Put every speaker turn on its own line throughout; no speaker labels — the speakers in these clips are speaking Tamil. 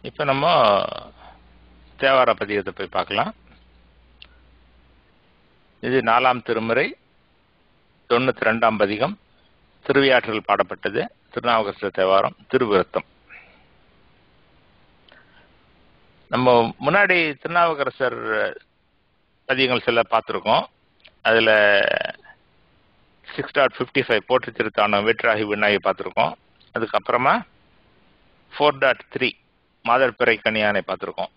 இப்போ நம்ம தேவார பதிகத்தை போய் பார்க்கலாம் இது நாலாம் திருமுறை தொண்ணூத்தி ரெண்டாம் பதிகம் திருவியாற்றில் பாடப்பட்டது திருநாவுக்கரசர் தேவாரம் திருவிருத்தம் நம்ம முன்னாடி திருநாவுக்கரசர் பதிகங்கள் சில பார்த்துருக்கோம் அதில் சிக்ஸ் டாட் ஃபிஃப்டி ஃபைவ் போற்று திருத்தாண்டம் வெற்றாகி விண்ணாகி பார்த்துருக்கோம் அதுக்கப்புறமா ஃபோர் டாட் த்ரீ மாதர் பிறை கனியானை பார்த்துருக்கோம்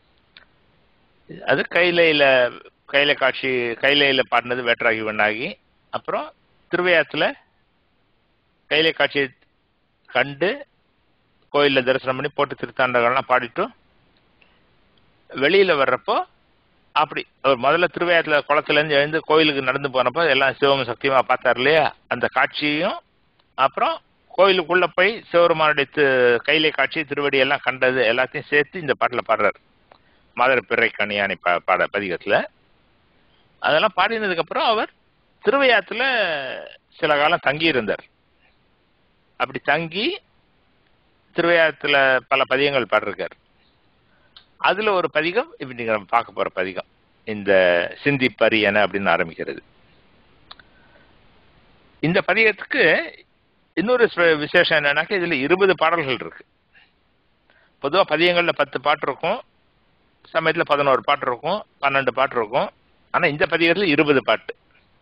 அது கைலையில் கையில காட்சி கைலையில் பாடினது வேற்றாகி வெண்ணாகி அப்புறம் திருவையாத்துல கையில காட்சி கண்டு கோயிலில் தரிசனம் பண்ணி போட்டு திருத்தாண்டகம்லாம் பாடிட்டு வெளியில் வர்றப்போ அப்படி அவர் முதல்ல திருவையாத்துல குளத்துலேருந்து எழுந்து கோயிலுக்கு நடந்து போனப்போ எல்லாம் சிவம் சக்தியமாக பார்த்தார் இல்லையா அந்த காட்சியும் அப்புறம் கோயிலுக்குள்ள போய் சிவருமானுடைய கையிலே காட்சி திருவடி எல்லாம் கண்டது எல்லாத்தையும் சேர்த்து இந்த பாட்டில் பாடுறார் மாதர் பிறை கணியானை பா பாட பதிகத்தில் அதெல்லாம் பாடினதுக்கப்புறம் அவர் திருவையாத்துல சில காலம் தங்கி இருந்தார் அப்படி தங்கி திருவையாத்துல பல பதிகங்கள் பாடிருக்கார் அதுல ஒரு பதிகம் இப்ப நீங்க நம்ம பார்க்க போற பதிகம் இந்த சிந்தி பரியன அப்படின்னு ஆரம்பிக்கிறது இந்த பதிகத்துக்கு இன்னொரு விசேஷம் என்னன்னாக்கா இதுல இருபது பாடல்கள் இருக்கு பொதுவா பதியங்கள்ல பத்து பாட்டு இருக்கும் சமயத்துல பதினோரு பாட்டு இருக்கும் பன்னெண்டு பாட்டு இருக்கும் ஆனா இந்த பதிகத்துல இருபது பாட்டு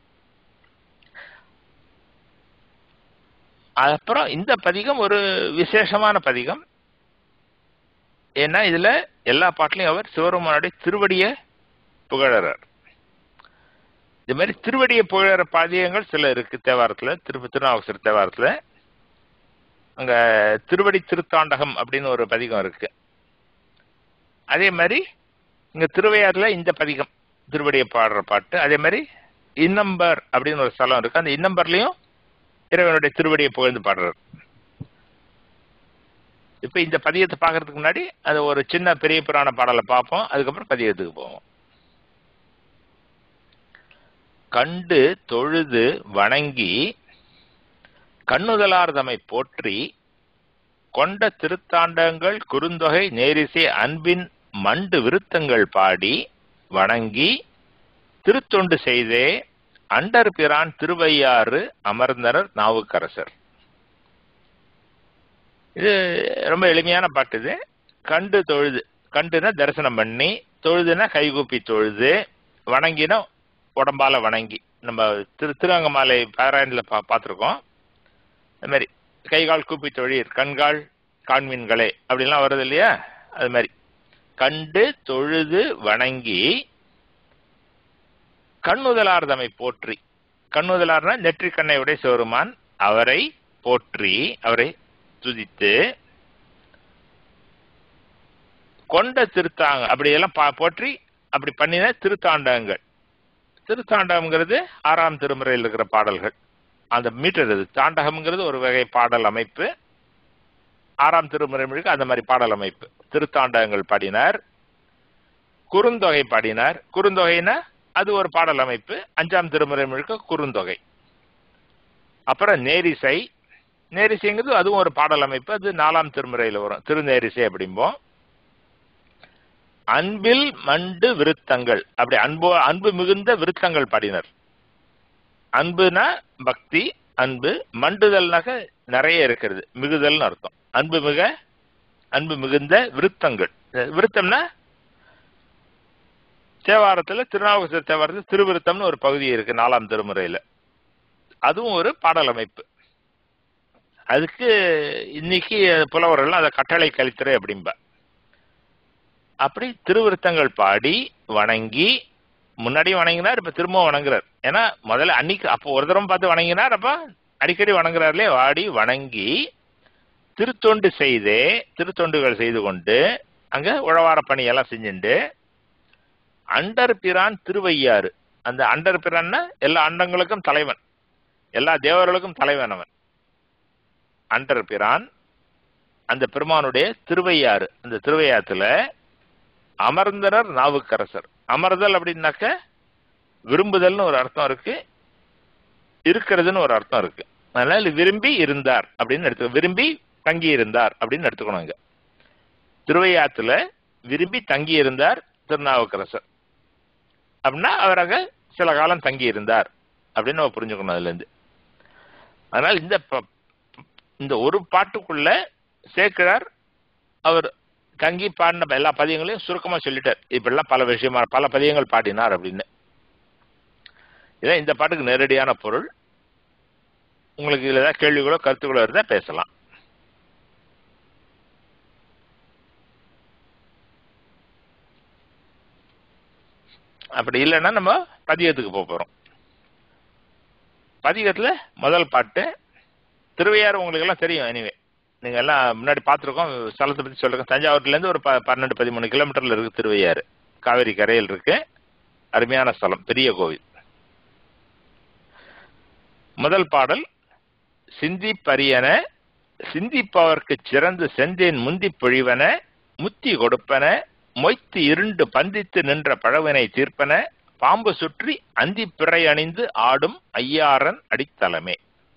அப்புறம் இந்த பதிகம் ஒரு விசேஷமான பதிகம் ஏன்னா இதுல எல்லா பாட்டிலையும் அவர் சிவருமானுடைய திருவடிய புகழறார் இது மாதிரி திருவடியை புகழற பாதியங்கள் சில இருக்கு தேவாரத்துல திரு திருநாவுக்கர் தேவாரத்துல அங்க திருவடி திருத்தாண்டகம் அப்படின்னு ஒரு பதிகம் இருக்கு அதே மாதிரி இங்க திருவையாறுல இந்த பதிகம் திருவடியை பாடுற பாட்டு அதே மாதிரி இன்னம்பர் அப்படின்னு ஒரு ஸ்தலம் இருக்கு அந்த இன்னம்பர்லயும் இறைவனுடைய திருவடியை புகழ்ந்து பாடுறார் இப்ப இந்த பதியத்தை பாக்குறதுக்கு முன்னாடி அது ஒரு சின்ன பெரிய புராண பாடலை பார்ப்போம் அதுக்கப்புறம் பதியத்துக்கு போவோம் கண்டு தொழுது வணங்கி கண்ணுதலார்தமை போற்றி கொண்ட திருத்தாண்டங்கள் குறுந்தொகை நேரிசை அன்பின் மண்டு விருத்தங்கள் பாடி வணங்கி திருத்தொண்டு செய்தே அண்டர் பிரான் திருவையாறு அமர்ந்தனர் நாவுக்கரசர் இது ரொம்ப எளிமையான பாட்டு இது கண்டு தொழுது கண்டுனா தரிசனம் பண்ணி தொழுதுனா கைகூப்பி தொழுது வணங்கினா உடம்பால வணங்கி நம்ம திரு திருவங்கமாலை பாராயணில் பா பார்த்துருக்கோம் அது மாதிரி கைகால் கூப்பி தொழில் கண்கால் காண்மீன்களே அப்படின்லாம் வருது இல்லையா அது மாதிரி கண்டு தொழுது வணங்கி கண்ணுதலார்தமை போற்றி கண்ணுதலார்னா நெற்றி கண்ணை உடைய சிவருமான் அவரை போற்றி அவரை துதித்து கொண்ட திருத்தாங்க அப்படியெல்லாம் பா போற்றி அப்படி பண்ணின திருத்தாண்டகங்கள் திருத்தாண்டகம்ங்கிறது ஆறாம் திருமுறையில் இருக்கிற பாடல்கள் அந்த மீட்டர் இது தாண்டகம்ங்கிறது ஒரு வகை பாடல் அமைப்பு ஆறாம் திருமுறை முழுக்க அந்த மாதிரி பாடல் அமைப்பு திருத்தாண்டகங்கள் பாடினார் குறுந்தொகை பாடினார் குறுந்தொகைனா அது ஒரு பாடல் அமைப்பு அஞ்சாம் திருமுறை முழுக்க குறுந்தொகை அப்புறம் நேரிசை நேரிசைங்கிறது அதுவும் ஒரு பாடல் அமைப்பு அது நாலாம் திருமுறையில் வரும் திருநேரிசை அப்படிம்போம் அன்பில் மண்டு விருத்தங்கள் அப்படி அன்பு அன்பு மிகுந்த விருத்தங்கள் பாடினர் அன்புனா பக்தி அன்பு மண்டுதல்னாக்க நிறைய இருக்கிறது மிகுதல்னு அர்த்தம் அன்பு மிக அன்பு மிகுந்த விருத்தங்கள் விருத்தம்னா தேவாரத்துல திருநாவுக்கரசர் தேவாரத்தில் திருவிருத்தம்னு ஒரு பகுதி இருக்கு நாலாம் திருமுறையில அதுவும் ஒரு பாடல் அமைப்பு அதுக்கு இன்னைக்கு புலவர்கள் அதை கட்டளை கழித்துறை அப்படிம்ப அப்படி திருவிருத்தங்கள் பாடி வணங்கி முன்னாடி வணங்கினார் இப்ப திரும்ப வணங்குறார் ஏன்னா முதல்ல அன்னைக்கு அப்போ ஒரு தரம் பார்த்து வணங்கினார் அப்ப அடிக்கடி வணங்குறாருலே வாடி வணங்கி திருத்தொண்டு செய்தே திருத்தொண்டுகள் செய்து கொண்டு அங்க உழவார பணியெல்லாம் செஞ்சுண்டு அண்டர் பிரான் திருவையாறு அந்த அண்டர் பிரான்னா எல்லா அண்டங்களுக்கும் தலைவன் எல்லா தேவர்களுக்கும் தலைவன் அவன் அண்டர் பிரான் அந்த பெருமானுடைய திருவையாறு அந்த திருவையாத்துல அமர்ந்தனர் நாவுக்கரசர் அமர்தல் அப்படின்னாக்க விரும்புதல்னு ஒரு அர்த்தம் இருக்கு இருக்கிறதுன்னு ஒரு அர்த்தம் இருக்கு அதனால விரும்பி இருந்தார் அப்படின்னு எடுத்து விரும்பி தங்கி இருந்தார் அப்படின்னு எடுத்துக்கணும் இங்க திருவையாத்துல விரும்பி தங்கி இருந்தார் திருநாவுக்கரசர் அப்படின்னா அவர் அங்க சில காலம் தங்கி இருந்தார் அப்படின்னு நம்ம புரிஞ்சுக்கணும் அதுல இருந்து அதனால் இந்த ப- இந்த ஒரு பாட்டுக்குள்ள சேர்க்கிறார் அவர் தங்கி பாடின எல்லா பதியங்களையும் சுருக்கமா சொல்லிட்டார் இப்படிலாம் பல விஷயமா பல பதியங்கள் பாடினார் அப்படின்னு இதான் இந்த பாட்டுக்கு நேரடியான பொருள் உங்களுக்கு இதுல ஏதாவது கேள்விகளோ கருத்துக்களோ இருந்தா பேசலாம் அப்படி இல்லைன்னா நம்ம பதிகத்துக்கு போக போறோம் பதிகத்துல முதல் பாட்டு திருவையாறு உங்களுக்கு எல்லாம் தெரியும் எனிவே நீங்க எல்லாம் முன்னாடி பார்த்துருக்கோம் ஸ்தலத்தை பத்தி சொல்றேன் தஞ்சாவூர்ல இருந்து ஒரு ப- பன்னெண்டு பதிமூணு கிலோமீட்டர்ல இருக்கு திருவையாறு காவிரி கரையில் இருக்கு அருமையான ஸ்தலம் பெரிய கோவில் முதல் பாடல் சிந்தி பரியன சிந்திப்பவர்க்கு சிறந்து செந்தேன் முந்தி பொழிவன முத்தி கொடுப்பன மொய்த்து இருண்டு பந்தித்து நின்ற பழவினை தீர்ப்பன பாம்பு சுற்றி அந்தி பிறை அணிந்து ஆடும் ஐயாரன் அடித்தலமே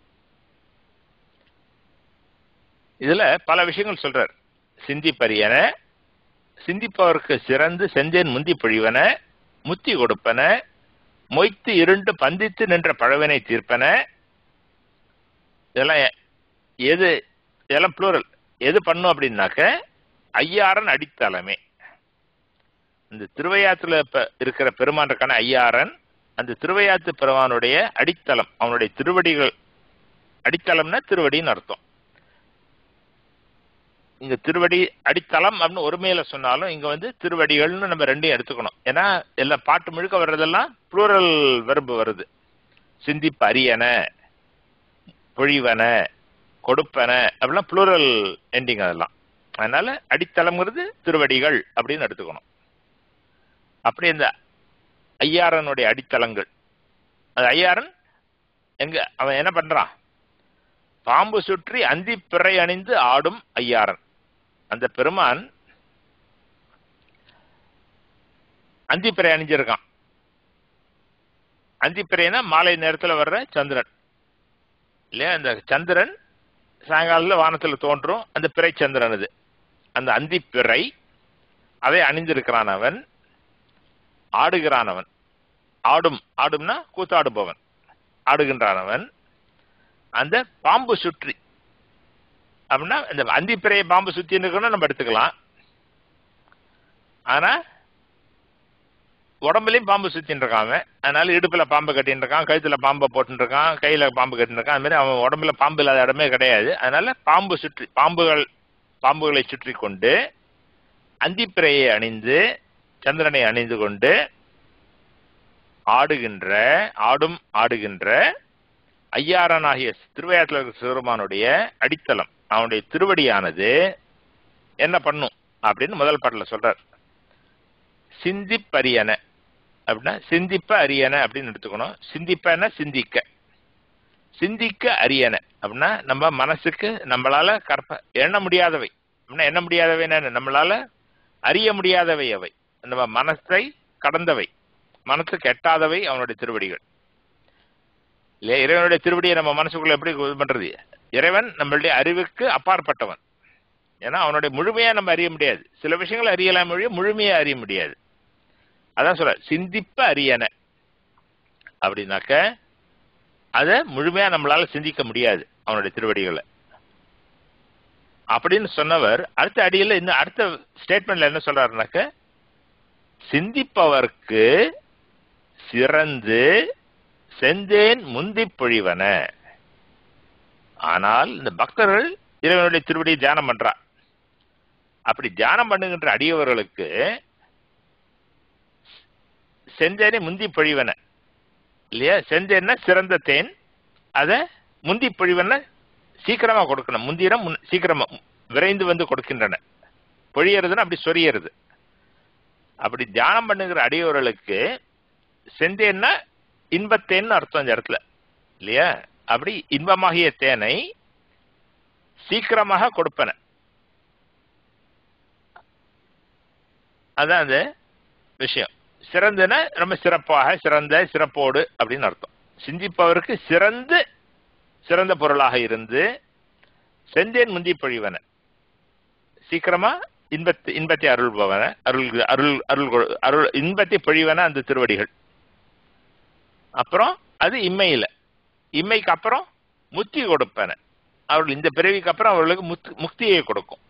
இதுல பல விஷயங்கள் சொல்றார் சிந்தி பரியன சிந்திப்பவர்க்கு சிறந்து செந்தேன் முந்தி பொழிவன முத்தி கொடுப்பன மொய்த்து இருண்டு பந்தித்து நின்ற பழவினை தீர்ப்பன இதெல்லாம் எ- எது இதெல்லாம் ப்ளூரல் எது பண்ணும் அப்படின்னாக்க ஐயாரன் அடித்தலமே இந்த திருவையாத்துல இப்ப இருக்கிற பெருமான் இருக்கான ஐயாரன் அந்த திருவையாத்து பெருமானுடைய அடித்தளம் அவனுடைய திருவடிகள் அடித்தளம்னா திருவடின்னு அர்த்தம் இங்க திருவடி அடித்தளம் அப்படின்னு ஒருமையில சொன்னாலும் இங்க வந்து திருவடிகள்னு நம்ம ரெண்டையும் எடுத்துக்கணும் ஏன்னா எல்லா பாட்டு முழுக்க வர்றதெல்லாம் ப்ளூரல் வெர்பு வருது சிந்திப்பு அரியன பொழிவன கொடுப்பன அப்படிலாம் ப்ளூரல் எண்டிங் அதெல்லாம் அதனால அடித்தளம்ங்கிறது திருவடிகள் அப்படின்னு எடுத்துக்கணும் அப்படி இந்த ஐயாரனுடைய அடித்தளங்கள் அது ஐயாரன் எங்க அவன் என்ன பண்றான் பாம்பு சுற்றி அந்தி பிறை அணிந்து ஆடும் ஐயாரன் அந்த பெருமான் அந்திப்பிறை அணிஞ்சிருக்கான் அந்திப்பிறைனா மாலை நேரத்துல வர்ற சந்திரன் இல்லையா அந்த சந்திரன் சாயங்காலத்துல வானத்துல தோன்றும் அந்த பிறை சந்திரன் அது அந்த அந்திப்பிறை அதை அணிந்திருக்கிறான் அவன் ஆடுகிறான் அவன் ஆடும் ஆடும்னா கூத்தாடுபவன் ஆடுகின்றான் அவன் அந்த பாம்பு சுற்றி அப்படின்னா இந்த அந்திப்பிறையை பாம்பு சுத்தி இருக்கணும் நம்ம எடுத்துக்கலாம் ஆனா உடம்புலயும் பாம்பு சுத்தின்னு இருக்கான் அவன் அதனால இடுப்புல பாம்பு கட்டின்னு இருக்கான் கழுத்துல பாம்பை போட்டுன்னு இருக்கான் கையில பாம்பு கட்டின்னு இருக்கான் அது மாதிரி அவன் உடம்புல பாம்பு இல்லாத இடமே கிடையாது அதனால பாம்பு சுற்றி பாம்புகள் பாம்புகளை சுற்றி கொண்டு அந்திப்பிறையை அணிந்து சந்திரனை அணிந்து கொண்டு ஆடுகின்ற ஆடும் ஆடுகின்ற ஐயாரனாகிய திருவையாற்றில் இருக்கிற சிவருமானுடைய அடித்தளம் அவனுடைய திருவடியானது என்ன பண்ணும் அப்படின்னு முதல் பாட்டில் சொல்றார் சிந்திப்பரியன அப்படின்னா சிந்திப்ப அரியன அப்படின்னு எடுத்துக்கணும் சிந்திப்பன சிந்திக்க சிந்திக்க அரியன அப்படின்னா நம்ம மனசுக்கு நம்மளால கற்ப எண்ண முடியாதவை அப்படின்னா எண்ண முடியாதவை என்ன நம்மளால அறிய முடியாதவை அவை நம்ம மனசை கடந்தவை மனசுக்கு எட்டாதவை அவனுடைய திருவடிகள் இல்லையா இறைவனுடைய திருவடியை நம்ம மனசுக்குள்ள எப்படி இது பண்றது இறைவன் நம்மளுடைய அறிவுக்கு அப்பாற்பட்டவன் ஏன்னா அவனுடைய முழுமையா நம்ம அறிய முடியாது சில விஷயங்களை அறியலாம் மொழிய முழுமையா அறிய முடியாது அதான் சொல்ற சிந்திப்ப அறியன அப்படின்னாக்க அதை முழுமையா நம்மளால சிந்திக்க முடியாது அவனுடைய திருவடிகளை அப்படின்னு சொன்னவர் அடுத்த அடியில் இன்னும் அடுத்த ஸ்டேட்மெண்ட்ல என்ன சொல்றாருனாக்க சிந்திப்பவர்க்கு சிறந்து செந்தேன் முந்தி பொழிவன ஆனால் இந்த பக்தர்கள் இறைவனுடைய திருவடியை தியானம் பண்றா அப்படி தியானம் பண்ணுகின்ற அடியவர்களுக்கு செந்தேனை முந்தி பொழிவன இல்லையா செந்தேன்னா சிறந்த தேன் அத முந்தி பொழிவன சீக்கிரமா கொடுக்கணும் முந்திரம் முன்- சீக்கிரமா விரைந்து வந்து கொடுக்கின்றன பொழியறதுன்னா அப்படி சொரியறது அப்படி தியானம் பண்ணுகிற அடியவர்களுக்கு செந்தேன்னா இன்பத்தேன்னு அர்த்தம் இந்த இடத்துல இல்லையா அப்படி இன்பமாகிய தேனை சீக்கிரமாக கொடுப்பன அதான் அந்த விஷயம் சிறந்தன ரொம்ப சிறப்பாக சிறந்த சிறப்போடு அப்படின்னு அர்த்தம் சிந்திப்பவருக்கு சிறந்து சிறந்த பொருளாக இருந்து செந்தேன் முந்தி பொழிவன சீக்கிரமா இன்பத்தை இன்பத்தை அருள்பவன அருள் அருள் அருள் கொ- அருள் இன்பத்தை பொழிவன அந்த திருவடிகள் அப்புறம் அது இம்மையில இம்மைக்கு அப்புறம் முத்தி கொடுப்பன அவர்கள் இந்த பிறவிக்கு அப்புறம் அவர்களுக்கு முத்து முக்தியை கொடுக்கும்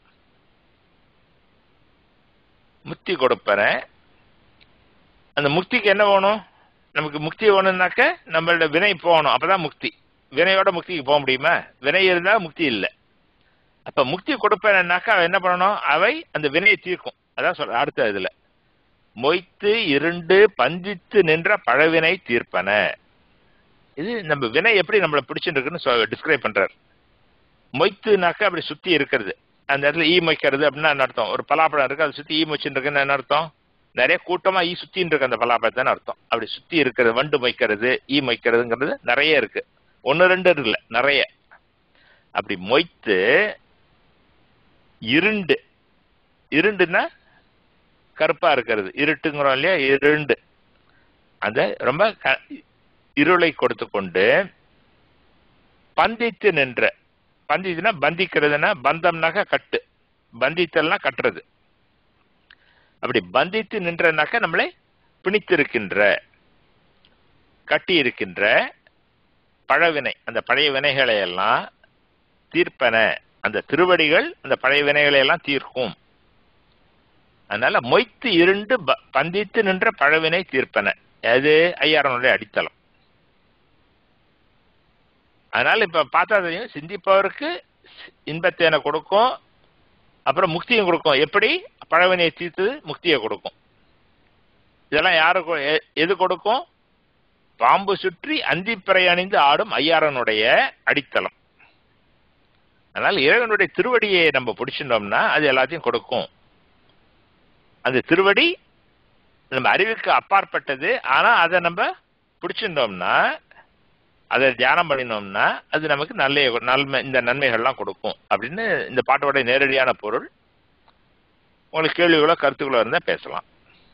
முக்தி கொடுப்பன அந்த முக்திக்கு என்ன வேணும் நமக்கு முக்தி வேணும்னாக்க நம்மளோட வினை போகணும் அப்பதான் முக்தி வினையோட முக்திக்கு போக முடியுமா வினை இருந்தா முக்தி இல்லை அப்ப முக்தி கொடுப்பேன்னாக்கா அவன் என்ன பண்ணணும் அவை அந்த வினையை தீர்க்கும் அதான் சொல்ற அடுத்த இதுல மொய்த்து இருண்டு பஞ்சித்து நின்ற பழவினை தீர்ப்பன இது நம்ம வினை எப்படி நம்மளை பிடிச்சிட்டு இருக்குன்னு டிஸ்கிரைப் பண்றாரு மொய்த்துனாக்கா அப்படி சுத்தி இருக்கிறது அந்த இடத்துல ஈ மொய்க்கிறது அப்படின்னா என்ன அர்த்தம் ஒரு பலாப்பழம் இருக்கு அதை சுத்தி ஈ மொய்ச்சுட்டு இருக்குன்னு என்ன அர்த்தம் நிறைய கூட்டமா ஈ சுத்தின்னு இருக்கு அந்த பலாப்பழத்தைன்னு அர்த்தம் அப்படி சுத்தி இருக்கிறது வண்டு மொய்க்கிறது ஈ மொய்க்கிறதுங்கிறது நிறைய இருக்கு ஒன்னு ரெண்டு இல்ல நிறைய அப்படி மொய்த்து இருண்டு இருண்டுன்னா கருப்பா இருக்கிறது இருட்டுங்கிறோம் இல்லையா இருண்டு அந்த ரொம்ப க- இருளை கொடுத்து கொண்டு பந்தித்து நின்ற பந்தித்துனா பந்திக்கிறதுனா பந்தம்னாக்கா கட்டு பந்தித்தல்னா கட்டுறது அப்படி பந்தித்து நின்றனாக்கா நம்மளை பிணித்திருக்கின்ற கட்டி இருக்கின்ற பழவினை அந்த பழைய வினைகளை எல்லாம் தீர்ப்பன அந்த திருவடிகள் அந்த பழைய வினைகளை எல்லாம் தீர்க்கும் அதனால மொய்த்து இருண்டு ப- பந்தித்து நின்ற பழவினை தீர்ப்பன அது ஐயாரனுடைய அடித்தளம் அதனால இப்ப பார்த்தா தெரியும் சிந்திப்பவருக்கு இன்பத்தேனை கொடுக்கும் அப்புறம் முக்தியும் கொடுக்கும் எப்படி பழவினையை தீர்த்து முக்தியை கொடுக்கும் இதெல்லாம் யாருக்கு எ- எது கொடுக்கும் பாம்பு சுற்றி அந்திப்பிறை அணிந்து ஆடும் ஐயாரனுடைய அடித்தளம் அதனால இறைவனுடைய திருவடியை நம்ம பிடிச்சிட்டோம்னா அது எல்லாத்தையும் கொடுக்கும் அந்த திருவடி நம்ம அறிவுக்கு அப்பாற்பட்டது ஆனா அதை நம்ம பிடிச்சிருந்தோம்னா அதை தியானம் பண்ணினோம்னா அது நமக்கு நல்ல நன்மை இந்த நன்மைகள்லாம் கொடுக்கும் அப்படின்னு இந்த பாட்டோட நேரடியான பொருள் உங்களுக்கு கேள்விகளோ கருத்துக்களோ இருந்தால் பேசலாம்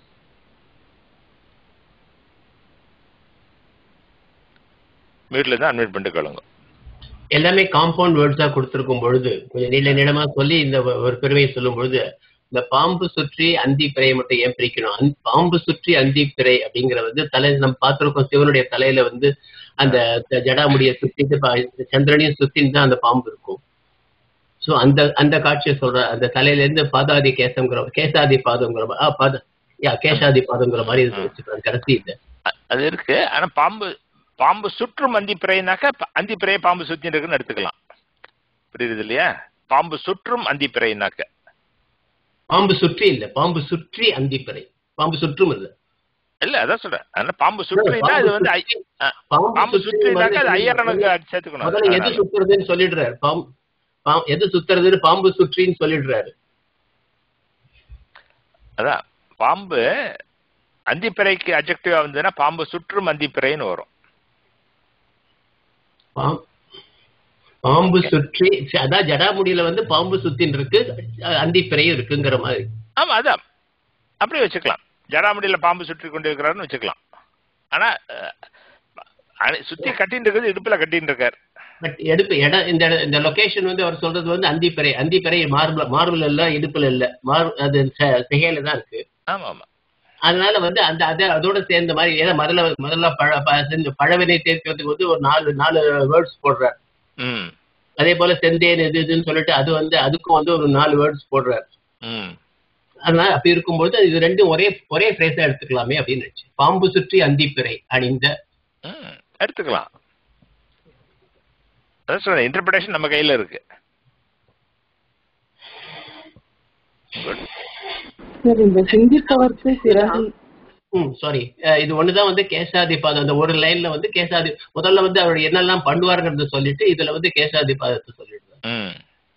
வீட்டில் தான் அட்மிட் பண்ணிட்டு கேளுங்க
எல்லாமே காம்பவுண்ட் வேர்ட்ஸா கொடுத்திருக்கும் பொழுது கொஞ்சம் நீள நீளமா சொல்லி இந்த ஒ- ஒரு பெருமையை சொல்லும் பொழுது இந்த பாம்பு சுற்றி அந்தி பிறையை மட்டும் ஏன் பிரிக்கணும் அந்த பாம்பு சுற்றி அந்தி பிறை அப்படிங்கிற வந்து தலை நம்ம பார்த்திருக்கோம் சிவனுடைய தலையில வந்து அந்த த- ஜடாமுடியை சுத்திட்டு பா- சந்திரனையும் சுத்தின்னு தான் அந்த பாம்பு இருக்கும் சோ அந்த அந்த காட்சியை சொல்ற அந்த தலையில இருந்து பாதாதி கேசங்கிற கேசாதி பாதங்கிற மா- ஆ, பாத யா கேசாதி பாதங்கிற மாதிரி இது வச்சுக்கிறாங்க கடைசி இது
அ- அது இருக்கு ஆனா பாம்பு பாம்பு சுற்றும் அந்திப்பிறைனாக்கா ப- அந்திப்பிறையை பாம்பு சுத்தி இருக்குன்னு எடுத்துக்கலாம் புரியுது இல்லையா பாம்பு சுற்றும் அந்திப்பிறைனாக்க
பாம்பு சுற்றி இல்ல பாம்பு சுற்றி அந்தி பிறை பாம்பு சுற்றும் இல்ல
இல்ல அதான் சொல்றேன் அதனால பாம்பு சுற்றினா அது வந்து ஐ- அ, பாம்பு சுற்றினாக்கா அது ஐயரனுக்கு சேர்த்துக்கணும்
முதல்ல எது
அதனால.
சுத்துறதுன்னு சொல்லிடுறாரு பாம் பாம் எது சுத்துறதுன்னு பாம்பு சுற்றின்னு சொல்லிடுறாரு
அதான் பாம்பு அந்திப்பிறைக்கு அப்ஜெக்டிவா வந்ததுன்னா பாம்பு சுற்றும் அந்திப்பிறைன்னு வரும்
பாம் பாம்பு சுற்றி சரி, அதான் ஜடாமுடியில வந்து பாம்பு சுத்தின்னு இருக்கு அஹ் அந்தி பிறையும் இருக்குங்கிற மாதிரி
ஆமா அதான் அப்படி வச்சுக்கலாம் ஜடாமுடியில பாம்பு சுற்றி கொண்டு இருக்கிறாருன்னு வச்சுக்கலாம் ஆனா அஹ், அணி- சுத்தி கட்டின்னு இருக்குது இடுப்புல கட்டின்னு இருக்காரு
பட் எடுப்பு இடம் இந்த இட- இந்த லொகேஷன் வந்து அவர் சொல்றது வந்து அந்திப்பிறை அந்திப்பிறை மார்பிள் மார்பிள் இல்ல இடுப்புல இல்ல மார் அது ச- சிகையில தான் இருக்கு
ஆமா ஆமா
அதனால வந்து அந்த அது அதோட சேர்ந்த மாதிரி ஏன்னா முதல்ல முதல்ல பழ ப- செஞ்ச பழவினை சேர்க்கிறதுக்கு வந்து ஒரு நாலு நாலு வேர்ட்ஸ் போடுறார்
ம்
அதே போல செந்தேன் இது இதுன்னு சொல்லிட்டு அது வந்து அதுக்கும் வந்து ஒரு நாலு வேர்ட்ஸ் போடுறார்
ம்
அதனால அப்படி இருக்கும்போது இது ரெண்டும் ஒரே ஒரே ஃப்ரேஸா எடுத்துக்கலாமே அப்படின்னு நினைச்சு பாம்பு சுற்றி அந்திப்பிறை அணிந்த
ம் எடுத்துக்கலாம் அதான் சொல்றேன் இன்டர்பிரேஷன் நம்ம கையில இருக்கு Good.
சார் இந்த சிந்திப்பவர்க்கு சிறந்த
ம் சாரி இது ஒண்ணுதான் வந்து கேசாதிபாதம் அந்த ஒரு லைன்ல வந்து கேசாதி முதல்ல வந்து அவர் என்னெல்லாம் பண்ணுவாருங்கிறத சொல்லிட்டு இதுல வந்து கேசாதிபாதத்தை சொல்லிடுறாரு
ம்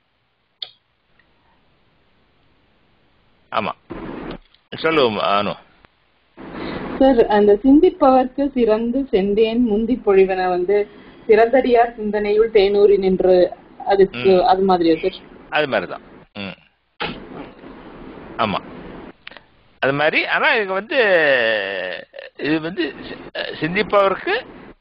ஆமா சொல்லுவோம் அனு
சார் அந்த சிந்திப்பவர்க்கு சிறந்து செந்தேன் முந்தி பொழிவன வந்து சிறந்தடியார் சிந்தனையுள் தேனூரி நின்று அதுக்கு அது மாதிரியா சார்
அது மாதிரி தான் ம் ஆமா அது மாதிரி ஆனா இது வந்து இது வந்து சி- சிந்திப்பவருக்கு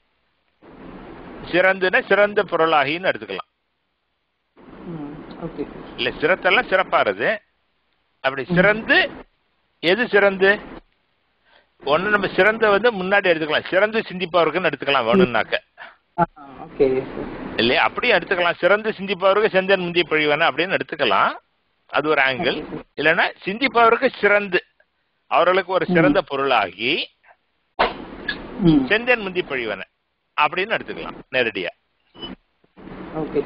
சிறந்துன சிறந்த பொருளாகின்னு எடுத்துக்கலாம்
ஓகே
இல்ல சிரத்தெல்லாம் சிறப்பாருது அப்படி சிறந்து எது சிறந்து ஒண்ணு நம்ம சிறந்த வந்து முன்னாடி எடுத்துக்கலாம் சிறந்து சிந்திப்பவருக்குன்னு எடுத்துக்கலாம் வேணும்னாக்க
ஓகே
இல்லையா அப்படியே எடுத்துக்கலாம் சிறந்து சிந்திப்பவருக்கு செந்தன் முந்தி பொழிவன அப்படின்னு எடுத்துக்கலாம் அது ஒரு ஆங்கிள் இல்லைன்னா சிந்திப்பவருக்கு சிறந்து அவர்களுக்கு ஒரு சிறந்த பொருளாகி
ம்
செந்தன் முந்தி பொழிவன அப்படின்னு எடுத்துக்கலாம் நேரடியா
ஓகே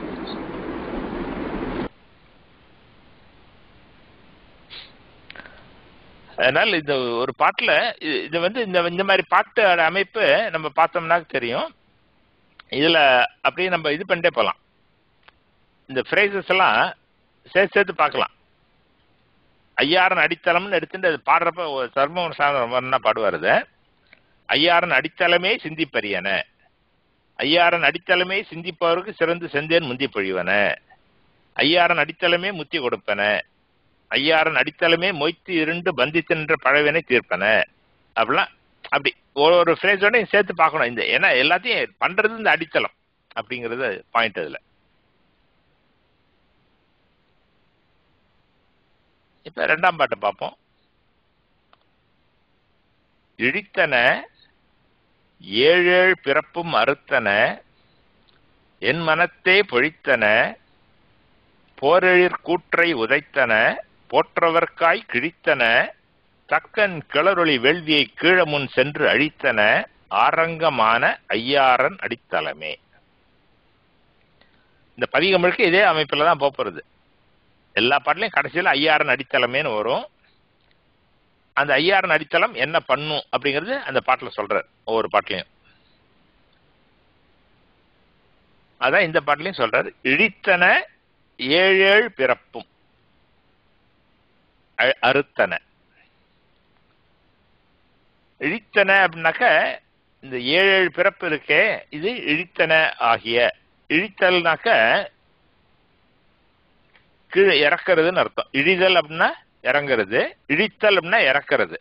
அதனால இந்த ஒரு பாட்டுல இது- இது வந்து இந்த இந்த மாதிரி பாட்டோட அமைப்பு நம்ம பார்த்தோம்னா தெரியும் இதுல அப்படியே நம்ம இது பண்ணிட்டே போலாம் இந்த ஃப்ரேசஸ் எல்லாம் சேர்த்து சேர்த்து பார்க்கலாம் ஐயாரன் அடித்தளம்னு எடுத்துட்டு அது பாடுறப்ப ஒரு சர்மம் சாதனம் பாடுவாருது ஐயாரன் அடித்தளமே சிந்திப்பரியன ஐயாரன் அடித்தளமே சிந்திப்பவருக்கு சிறந்து செந்தேன் முந்தி பொழிவன ஐயாரன் அடித்தளமே முத்தி கொடுப்பன ஐயாரன் அடித்தளமே மொய்த்து இருண்டு பந்தித்து நின்ற பழவினை தீர்ப்பன அப்படிலாம் அப்படி ஒரு ஒரு ஃப்ரேஸோட சேர்த்து பார்க்கணும் இந்த ஏன்னா எல்லாத்தையும் பண்றது இந்த அடித்தளம் அப்படிங்கிறது பாயிண்ட் அதுல இப்ப ரெண்டாம் பாட்டை பார்ப்போம் இழித்தன ஏழேழ் பிறப்பும் அறுத்தன என் மனத்தே பொழித்தன போரெழிற் கூற்றை உதைத்தன போற்றவர்க்காய் கிழித்தன தக்கன் கிளறொளி வேள்வியை கீழமுன் சென்று அழித்தன ஆரங்கமான ஐயாரன் அடித்தளமே இந்த பதிகமிழுக்கு இதே அமைப்புல தான் போறது எல்லா பாட்டிலையும் கடைசியில் ஐயாரன் அடித்தளமேன்னு வரும் அந்த ஐயாரன் அடித்தளம் என்ன பண்ணும் அப்படிங்கிறது அந்த பாட்டுல சொல்றார் ஒவ்வொரு பாட்டுலையும் அதான் இந்த பாட்டுலையும் சொல்றாரு இழித்தன ஏழேழ் பிறப்பும் அ- அறுத்தன இழித்தன அப்படின்னாக்க இந்த ஏழு ஏழு பிறப்பு இருக்கே இது இழித்தன ஆகிய இழித்தல்னாக்க கீழே இறக்குறதுன்னு அர்த்தம் இழிதல் அப்படின்னா இறங்குறது இழித்தல் அப்படின்னா இறக்குறது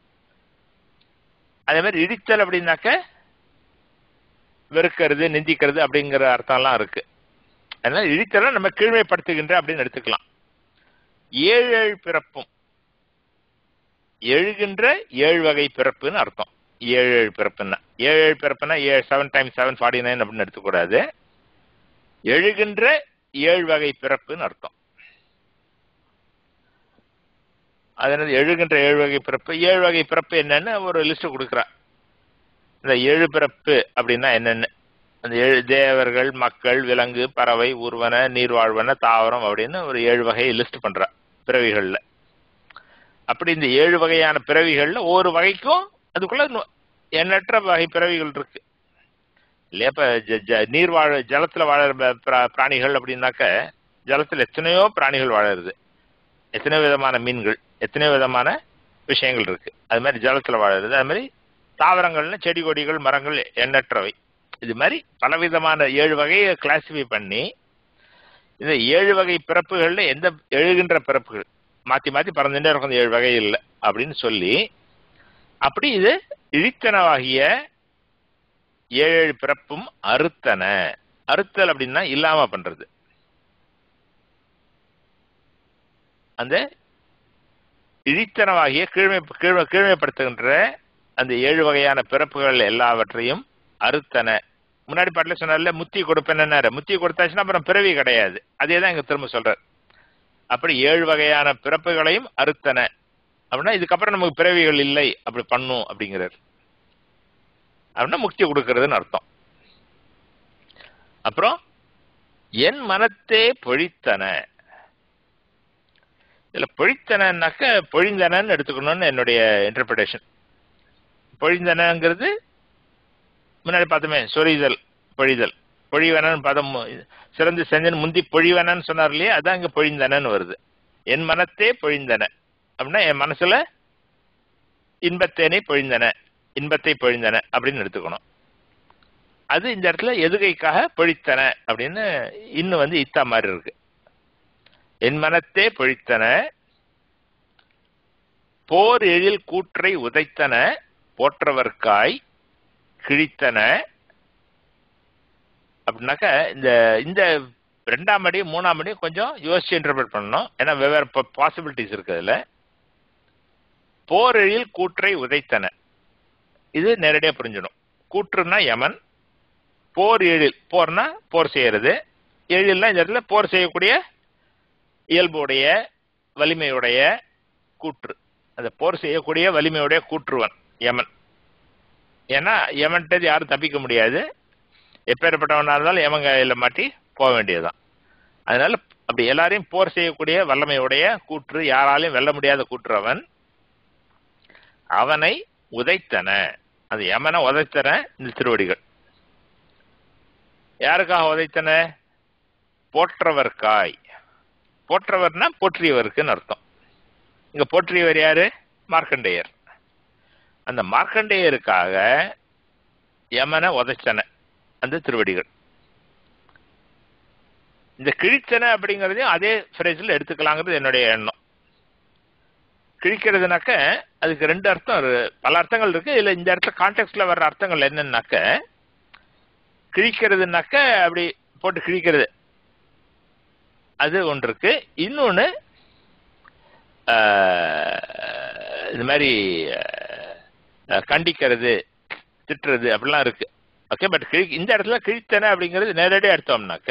அதே மாதிரி இழித்தல் அப்படின்னாக்க வெறுக்கிறது நிந்திக்கிறது அப்படிங்கிற அர்த்தம்லாம் இருக்கு அதனால இழித்தலை நம்ம கீழ்மைப்படுத்துகின்ற அப்படின்னு எடுத்துக்கலாம் ஏழு ஏழு பிறப்பும் எழுகின்ற ஏழு வகை பிறப்புன்னு அர்த்தம் ஏழு ஏழு பிறப்புன்னா ஏழு ஏழு பிறப்புனா ஏழு seven time seven forty nine அப்படின்னு எடுத்துக்கூடாது எழுகின்ற ஏழு வகை பிறப்புன்னு அர்த்தம் அதனால எழுகின்ற ஏழு வகை பிறப்பு ஏழு வகை பிறப்பு என்னன்னு ஒரு லிஸ்ட் கொடுக்குறா இந்த ஏழு பிறப்பு அப்படின்னா என்னன்னு அந்த ஏழு தேவர்கள் மக்கள் விலங்கு பறவை ஊர்வன நீர்வாழ்வன தாவரம் அப்படின்னு ஒரு ஏழு வகையை லிஸ்ட் பண்றா பிறவிகள்ல அப்படி இந்த ஏழு வகையான பிறவிகள்ல ஒவ்வொரு வகைக்கும் அதுக்குள்ள நு- எண்ணற்ற வகை பிறவிகள் இருக்கு இல்லையா இப்ப ஜ- ஜ- நீர் வாழ ஜலத்துல வாழற ப- பிரா- பிராணிகள் அப்படின்னாக்க ஜலத்துல எத்தனையோ பிராணிகள் வாழறது எத்தனையோ விதமான மீன்கள் எத்தனையோ விதமான விஷயங்கள் இருக்கு அது மாதிரி ஜலத்துல வாழறது அது மாதிரி தாவரங்கள்னு செடி கொடிகள் மரங்கள் எண்ணற்றவை இது மாதிரி பலவிதமான ஏழு வகையை கிளாசிஃபை பண்ணி இந்த ஏழு வகை பிறப்புகள்ல எந்த எழுகின்ற பிறப்புகள் மாத்தி மாத்தி பறந்துட்டே இருக்கும் இந்த ஏழு வகை இல்லை அப்படின்னு சொல்லி அப்படி இது இழித்தனவாகிய ஏழு ஏழு பிறப்பும் அறுத்தன அறுத்தல் அப்படின்னா இல்லாம பண்றது அந்த இழித்தனவாகிய கீழ்மை கீழ்மை கீழ்மைப்படுத்துகின்ற அந்த ஏழு வகையான பிறப்புகள் எல்லாவற்றையும் அறுத்தன முன்னாடி பாட்டில் சொன்னார்ல முத்தி கொடுப்பேன்னு முத்தி கொடுத்தாச்சுன்னா அப்புறம் பிறவி கிடையாது அதே தான் இங்க திரும்ப சொல்றார் அப்படி ஏழு வகையான பிறப்புகளையும் அறுத்தன அப்படின்னா இதுக்கப்புறம் நமக்கு பிறவிகள் இல்லை அப்படி பண்ணும் அப்படிங்கிறார் அப்படின்னா முக்தி கொடுக்கறதுன்னு அர்த்தம் அப்புறம் என் மனத்தே பொழித்தன இதுல பொழித்தனன்னாக்க பொழிந்தனன்னு எடுத்துக்கணும்னு என்னுடைய இன்டர்பிரேஷன் பொழிந்தனங்கிறது முன்னாடி பார்த்தோமே சொரிதல் பொழிதல் பொழிவனன் பதம் சிறந்து செஞ்சன் முந்தி பொழிவனன்னு சொன்னார் இல்லையா அதான் இங்க பொழிந்தனன்னு வருது என் மனத்தே பொழிந்தன அப்படின்னா என் மனசுல இன்பத்தேனை பொழிந்தன இன்பத்தை பொழிந்தன அப்படின்னு எடுத்துக்கணும் அது இந்த இடத்துல எதுகைக்காக பொழித்தன அப்படின்னு இன்னும் வந்து இத்தா மாதிரி இருக்கு என் மனத்தே பொழித்தன போர் எழில் கூற்றை உதைத்தன போற்றவர்க்காய் கிழித்தன அப்படின்னாக்க இந்த இந்த ரெண்டாம் அடி மூணாம் அடி கொஞ்சம் யோசிச்சு இன்டர்பிரட் பண்ணணும் ஏன்னா வெவ்வேறு பாசிபிலிட்டிஸ் இருக்கு அதுல போரெழில் கூற்றை உதைத்தன இது நேரடியா புரிஞ்சிடும் கூற்றுனா யமன் போர் எழில் போர்னா போர் செய்யறது எழில்னா இந்த இடத்துல போர் செய்யக்கூடிய இயல்புடைய வலிமையுடைய கூற்று அந்த போர் செய்யக்கூடிய வலிமையுடைய கூற்றுவன் யமன் ஏன்னா யமன்ட்டு யாரும் தப்பிக்க முடியாது எப்பேற்பட்டவனா இருந்தாலும் யமன் கையில் மாட்டி போக வேண்டியதுதான் அதனால அப்படி எல்லாரையும் போர் செய்யக்கூடிய வல்லமையுடைய கூற்று யாராலையும் வெல்ல முடியாத கூற்று அவன் அவனை உதைத்தன அது யமனை உதைத்தன இந்த திருவடிகள் யாருக்காக உதைத்தன போற்றவர்காய் போற்றவர்னா போற்றியவருக்குன்னு அர்த்தம் இங்க போற்றியவர் யாரு மார்க்கண்டேயர் அந்த மார்க்கண்டேயருக்காக யமனை உதைச்சன அந்த திருவடிகள் இந்த கிழிச்சன அப்படிங்கறதையும் அதே ஃப்ரேஸில் எடுத்துக்கலாங்கிறது என்னுடைய எண்ணம் கிழிக்கிறதுனாக்க அதுக்கு ரெண்டு அர்த்தம் இரு- பல அர்த்தங்கள் இருக்கு இல்ல இந்த இடத்துல கான்டெக்ட்ல வர்ற அர்த்தங்கள் என்னன்னாக்க கிழிக்கிறதுனாக்க அப்படி போட்டு கிழிக்கிறது அது ஒன்று இருக்கு இன்னொன்னு ஆஹ், இது மாதிரி ஆஹ், கண்டிக்கிறது திட்டுறது அப்படிலாம் இருக்கு ஓகே பட் கிழி இந்த இடத்துல கிழித்தன அப்படிங்கிறது நேரடியாக எடுத்தோம்னாக்க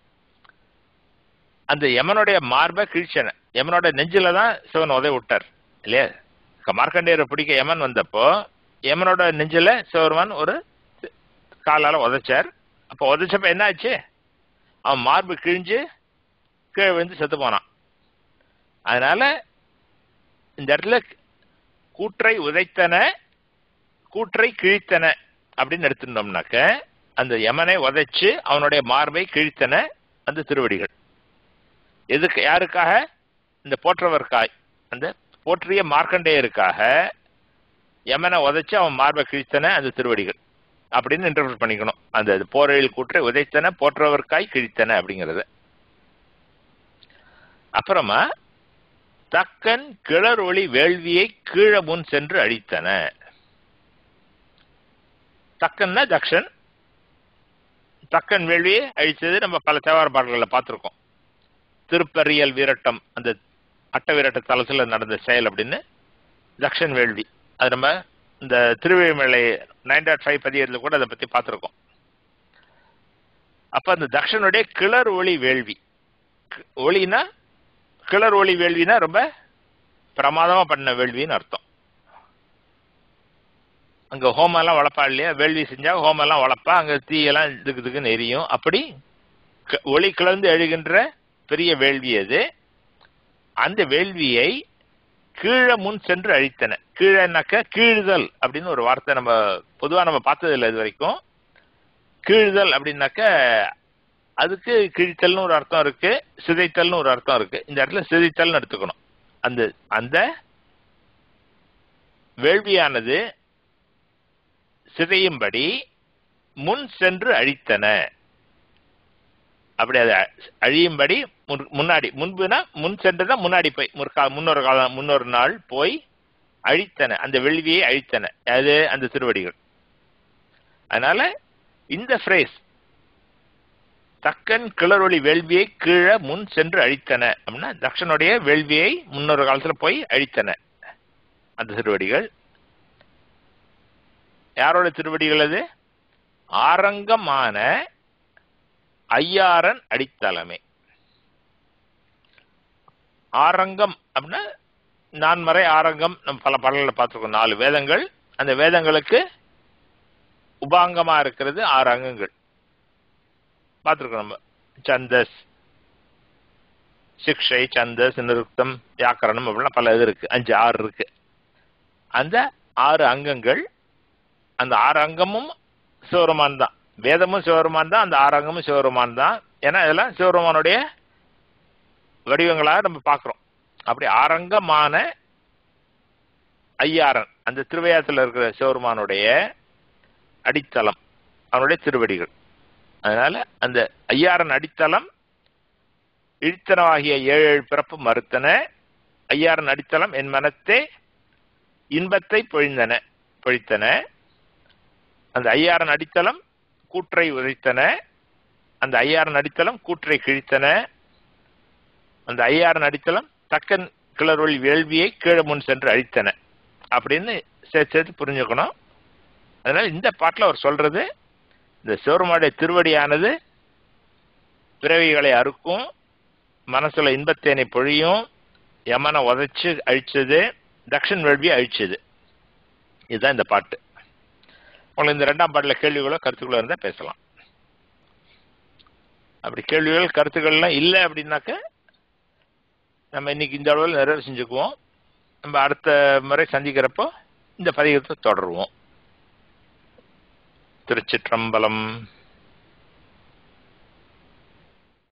அந்த யமனுடைய மார்பை கிழிச்சன யமனோட நெஞ்சில தான் சிவன் உதவி விட்டார் இல்லையா க- மார்க்கண்டேயரை பிடிக்க யமன் வந்தப்போ யமனோட நெஞ்சில சிவருமான் ஒரு காலால உதைச்சார் அப்போ உதைச்சப்ப என்ன ஆச்சு அவன் மார்பு கிழிஞ்சு கீழே விழுந்து செத்து போனான் அதனால இந்த இடத்துல கூற்றை உதைத்தன கூற்றை கிழித்தன அப்படின்னு எடுத்துட்டோம்னாக்க அந்த யமனை உதைச்சு அவனுடைய மார்பை கிழித்தன அந்த திருவடிகள் எதுக்கு யாருக்காக இந்த போற்றவர்காய் அந்த போற்றிய மார்க்கண்டேயருக்காக யமனை உதைச்சு அவன் மார்பை கிழித்தன அந்த திருவடிகள் அப்படின்னு இன்டர்பிரட் பண்ணிக்கணும் அந்த போரையில் கூற்றை உதைத்தன போற்றவர்காய் கிழித்தன அப்படிங்கறது அப்புறமா தக்கன் கிளர் ஒளி வேள்வியை கீழே முன் சென்று அழித்தன தக்கன்னா தக்ஷன் தக்கன் வேள்வியை அழித்தது நம்ம பல தேவார பாடல்களில் பார்த்துருக்கோம் திருப்பரியல் வீரட்டம் அந்த அட்ட வீரட்ட தலத்துல நடந்த செயல் அப்படின்னு தக்ஷன் வேள்வி அது நம்ம இந்த திருவேமலை நைன் டாட் ஃபைவ் பதியத்தில் கூட அதை பத்தி பார்த்துருக்கோம் அப்ப அந்த தக்ஷனுடைய கிளர் ஒளி வேள்வி கி- ஒளினா கிளர் ஒளி வேள்வினா ரொம்ப பிரமாதமா பண்ண வேள்வின்னு அர்த்தம் அங்க ஹோமெல்லாம் வளர்ப்பா இல்லையா வேள்வி செஞ்சா ஹோமெல்லாம் வளர்ப்பா அங்க தீயெல்லாம் இதுக்கு இதுக்குன்னு எரியும் அப்படி க- ஒளி கிளர்ந்து எழுகின்ற பெரிய வேள்வி அது அந்த வேள்வியை கீழே முன் சென்று அழித்தன கீழேனாக்க கீழ்தல் அப்படின்னு ஒரு வார்த்தை நம்ம பொதுவா நம்ம பார்த்தது இல்லை இது வரைக்கும் கீழ்தல் அப்படின்னாக்க அதுக்கு கிழித்தல்னு ஒரு அர்த்தம் இருக்கு சிதைத்தல்னு ஒரு அர்த்தம் இருக்கு இந்த இடத்துல சிதைத்தல்னு எடுத்துக்கணும் அந்த அந்த வேள்வியானது சிதையும்படி முன் சென்று அழித்தன அப்படி அதை அழியும்படி முன்- முன்னாடி முன்புனா முன் சென்றுதான் முன்னாடி போய் முற்கா முன்னொரு காலம் முன்னொரு நாள் போய் அழித்தன அந்த வெள்வியை அழித்தன அது அந்த திருவடிகள் அதனால இந்த ஃப்ரேஸ் தக்கன் கிளறொளி வேள்வியை கீழே முன் சென்று அழித்தன அப்படின்னா தக்ஷனுடைய வேள்வியை முன்னொரு காலத்துல போய் அழித்தன அந்த திருவடிகள் யாரோட திருவடிகள் அது ஆரங்கமான ஐயாரன் அடித்தளமே ஆரங்கம் அப்படின்னா நான்மறை ஆரங்கம் நம்ம பல பாடல்களை பார்த்துருக்கோம் நாலு வேதங்கள் அந்த வேதங்களுக்கு உபாங்கமா இருக்கிறது ஆறு அங்கங்கள் பார்த்துருக்கோம் நம்ம சந்தஸ் சிக்ஷை சந்தஸ் நிருக்தம் வியாக்கரணம் அப்படிலாம் பல இது இருக்கு அஞ்சு ஆறு இருக்கு அந்த ஆறு அங்கங்கள் அந்த ஆறு அங்கமும் சிவருமான் தான் வேதமும் சிவருமான் தான் அந்த ஆறு அங்கமும் சிவருமான் தான் ஏன்னா இதெல்லாம் சிவருமானுடைய வடிவங்களாக நம்ம பார்க்குறோம் அப்படி ஆரங்கமான ஐயாரன் அந்த திருவையாத்துல இருக்கிற சிவருமானுடைய அடித்தளம் அவனுடைய திருவடிகள் அதனால அந்த ஐயாரன் அடித்தளம் இழித்தனமாகிய ஏழு ஏழு பிறப்பு மறுத்தன ஐயாரன் அடித்தளம் என் மனத்தே இன்பத்தை பொழிந்தன பொழித்தன அந்த ஐயாரன் அடித்தளம் கூற்றை உதைத்தன அந்த ஐயாறு நடித்தலம் கூற்றை கிழித்தன அந்த ஐயாறு நடித்தலம் தக்கன் கிளர்வழி வேள்வியை கீழே முன் சென்று அழித்தன அப்படின்னு சேர்த்து சேர்த்து புரிஞ்சுக்கணும் அதனால இந்த பாட்டில் அவர் சொல்றது இந்த சிவருமாடைய திருவடியானது பிறவிகளை அறுக்கும் மனசுல இன்பத்தேனை பொழியும் யமனை உதைச்சு அழிச்சது தக்ஷன் வேள்வியை அழிச்சது இதுதான் இந்த பாட்டு உங்களுக்கு இந்த ரெண்டாம் பாட்டில் கேள்விகளோ கருத்துக்களோ இருந்தால் பேசலாம் அப்படி கேள்விகள் கருத்துக்கள்லாம் இல்லை அப்படின்னாக்க நம்ம இன்னைக்கு இந்த அளவில் நிறைவு செஞ்சுக்குவோம் நம்ம அடுத்த முறை சந்திக்கிறப்போ இந்த பதிகத்தை தொடருவோம் திருச்சிற்றம்பலம்